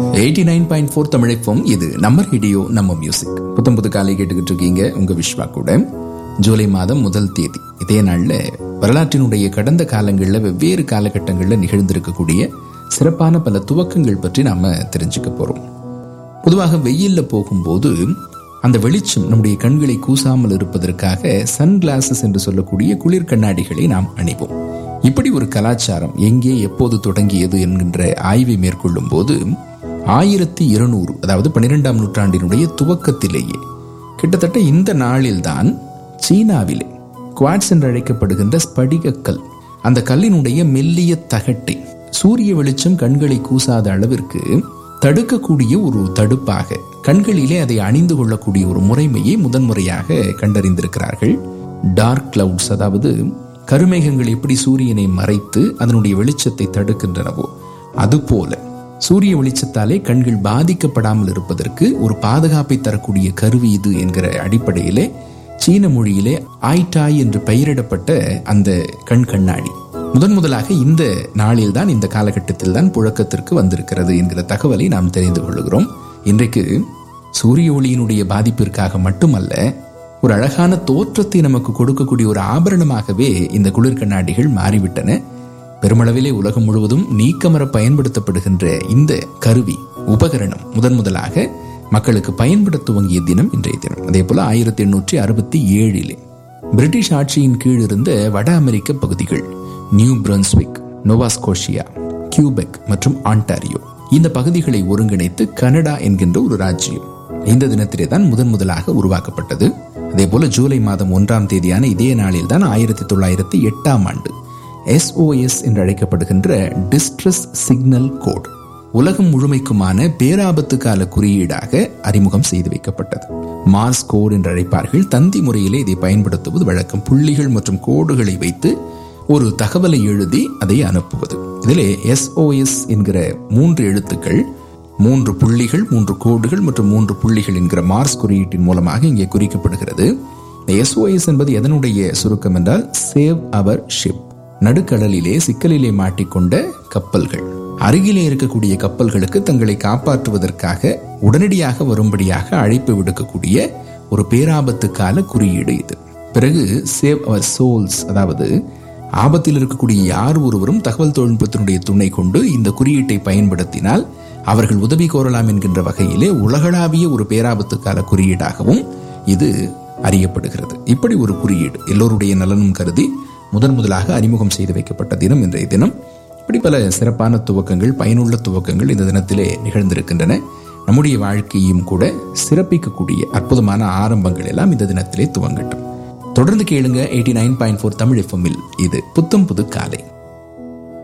eighty nine point four தமிழைப்போம் இது நம்ம ரேடியோ நம்ம மியூசிக் புத்தம் புது காலை கேட்டுக்கிட்டு இருக்கீங்க உங்க விஸ்வா கூட ஜூலை மாதம் முதல் தேதி இதே நாள்ல வரலாற்றினுடைய கடந்த காலங்களில் வெவ்வேறு காலகட்டங்களில் நிகழ்ந்திருக்கக்கூடிய சிறப்பான பல துவக்கங்கள் பற்றி நாம தெரிஞ்சுக்க போறோம் பொதுவாக வெயில்ல போகும்போது அந்த வெளிச்சம் நம்முடைய கண்களை கூசாமல் இருப்பதற்காக சன் கிளாஸஸ் என்று சொல்லக்கூடிய குளிர் கண்ணாடிகளை நாம் அணிவோம் இப்படி ஒரு கலாச்சாரம் எங்கே எப்போது தொடங்கியது என்கின்ற ஆய்வை மேற்கொள்ளும் போது ஆயிரத்தி இருநூறு அதாவது பன்னிரெண்டாம் நூற்றாண்டினுடைய துவக்கத்திலேயே கிட்டத்தட்ட இந்த நாளில்தான் சீனாவிலே குவாட்ஸ் என்று அழைக்கப்படுகின்ற ஸ்படிகக்கல் அந்த கல்லினுடைய மெல்லிய தகட்டை சூரிய வெளிச்சம் கண்களை கூசாத அளவிற்கு தடுக்கக்கூடிய ஒரு தடுப்பாக கண்களிலே அதை அணிந்து கொள்ளக்கூடிய ஒரு முறைமையை முதன்முறையாக கண்டறிந்திருக்கிறார்கள் டார்க் கிளவுட்ஸ் அதாவது கருமேகங்கள் எப்படி சூரியனை மறைத்து அதனுடைய வெளிச்சத்தை தடுக்கின்றனவோ அதுபோல சூரிய வெளிச்சத்தாலே கண்கள் பாதிக்கப்படாமல் இருப்பதற்கு ஒரு பாதுகாப்பை தரக்கூடிய கருவி இது என்கிற அடிப்படையிலே சீன மொழியிலே ஆய்டாய் என்று பெயரிடப்பட்ட அந்த கண் கண்ணாடி முதன் முதலாக இந்த நாளில் தான் இந்த காலகட்டத்தில் தான் புழக்கத்திற்கு வந்திருக்கிறது என்கிற தகவலை நாம் தெரிந்து கொள்கிறோம் இன்றைக்கு சூரிய ஒளியினுடைய பாதிப்பிற்காக மட்டுமல்ல ஒரு அழகான தோற்றத்தை நமக்கு கொடுக்கக்கூடிய ஒரு ஆபரணமாகவே இந்த குளிர் கண்ணாடிகள் மாறிவிட்டன பெருமளவிலே உலகம் முழுவதும் நீக்கமர பயன்படுத்தப்படுகின்ற இந்த கருவி உபகரணம் முதன் முதலாக மக்களுக்கு பயன்பட துவங்கிய தினம் இன்றைய தினம் அதே போல ஆயிரத்தி எண்ணூற்றி அறுபத்தி ஏழிலே பிரிட்டிஷ் ஆட்சியின் கீழ் இருந்த வட அமெரிக்க பகுதிகள் நியூ பிரன்ஸ்விக் நோவாஸ்கோஷியா கியூபெக் மற்றும் ஆண்டாரியோ இந்த பகுதிகளை ஒருங்கிணைத்து கனடா என்கின்ற ஒரு ராஜ்யம் இந்த தினத்திலே தான் முதன் முதலாக உருவாக்கப்பட்டது அதே போல ஜூலை மாதம் ஒன்றாம் தேதியான இதே நாளில் தான் ஆயிரத்தி தொள்ளாயிரத்தி எட்டாம் ஆண்டு எஸ்ஓஎஸ் என்று அழைக்கப்படுகின்ற டிஸ்ட்ரஸ் சிக்னல் கோட் உலகம் முழுமைக்குமான பேராபத்து கால குறியீடாக அறிமுகம் செய்து வைக்கப்பட்டது மார்ஸ் கோட் என்று அழைப்பார்கள் தந்தி முறையிலே இதை பயன்படுத்துவது வழக்கம் புள்ளிகள் மற்றும் கோடுகளை வைத்து ஒரு தகவலை எழுதி அதை அனுப்புவது இதிலே எஸ்ஓஎஸ் என்கிற மூன்று எழுத்துக்கள் மூன்று புள்ளிகள் மூன்று கோடுகள் மற்றும் மூன்று புள்ளிகள் என்கிற மார்ஸ் குறியீட்டின் மூலமாக இங்கே குறிக்கப்படுகிறது எஸ்ஓஎஸ் என்பது எதனுடைய சுருக்கம் என்றால் சேவ் அவர் ஷிப் நடுக்கடலிலே சிக்கலிலே மாட்டிக்கொண்ட கப்பல்கள் அருகிலே இருக்கக்கூடிய கப்பல்களுக்கு தங்களை காப்பாற்றுவதற்காக உடனடியாக வரும்படியாக அழைப்பு விடுக்கக்கூடிய ஒரு பேராபத்து கால குறியீடு இது பிறகு சேவ் அவர் சோல்ஸ் அதாவது ஆபத்தில் இருக்கக்கூடிய யார் ஒருவரும் தகவல் தொழில்நுட்பத்தினுடைய துணை கொண்டு இந்த குறியீட்டை பயன்படுத்தினால் அவர்கள் உதவி கோரலாம் என்கின்ற வகையிலே உலகளாவிய ஒரு பேராபத்து கால குறியீடாகவும் இது அறியப்படுகிறது இப்படி ஒரு குறியீடு எல்லோருடைய நலனும் கருதி முதன் முதலாக அறிமுகம் செய்து வைக்கப்பட்ட தினம் இன்றைய தினம் இப்படி பல சிறப்பான துவக்கங்கள் பயனுள்ள துவக்கங்கள் இந்த தினத்திலே நிகழ்ந்திருக்கின்றன நம்முடைய வாழ்க்கையும் கூட சிறப்பிக்கக்கூடிய அற்புதமான ஆரம்பங்கள் எல்லாம் இந்த தினத்திலே துவங்கட்டும் தொடர்ந்து கேளுங்க eighty nine point four Tamil எஃப்எம்மில் இது புத்தம் புது காலை